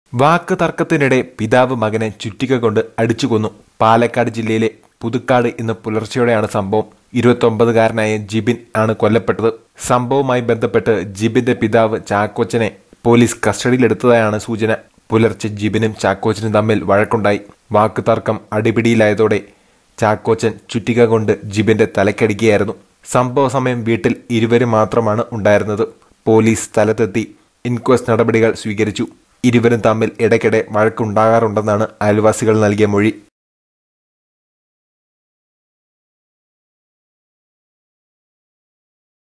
വാക്ക് തർക്കത്തിനിടെ പിതാവ് മകനെ ചുറ്റിക കൊണ്ട് അടിച്ചു കൊന്നു പാലക്കാട് ജില്ലയിലെ പുതുക്കാട് ഇന്ന് പുലർച്ചെയോടെയാണ് സംഭവം ഇരുപത്തൊമ്പതുകാരനായ ജിബിൻ ആണ് കൊല്ലപ്പെട്ടത് സംഭവവുമായി ബന്ധപ്പെട്ട് ജിബിന്റെ പിതാവ് ചാക്കോച്ചനെ പോലീസ് കസ്റ്റഡിയിലെടുത്തതായാണ് സൂചന പുലർച്ചെ ജിബിനും ചാക്കോച്ചനും തമ്മിൽ വഴക്കുണ്ടായി വാക്ക് തർക്കം അടിപിടിയിലായതോടെ ചാക്കോച്ചൻ ചുറ്റിക കൊണ്ട് ജിബിന്റെ തലക്കടിക്കുകയായിരുന്നു സംഭവ സമയം വീട്ടിൽ ഇരുവരും മാത്രമാണ് ഉണ്ടായിരുന്നത് പോലീസ് സ്ഥലത്തെത്തി ഇൻക്വസ്റ്റ് നടപടികൾ സ്വീകരിച്ചു ഇരുവരും തമ്മിൽ ഇടയ്ക്കിടെ വഴക്കുണ്ടാകാറുണ്ടെന്നാണ് അയൽവാസികൾ നൽകിയ മൊഴി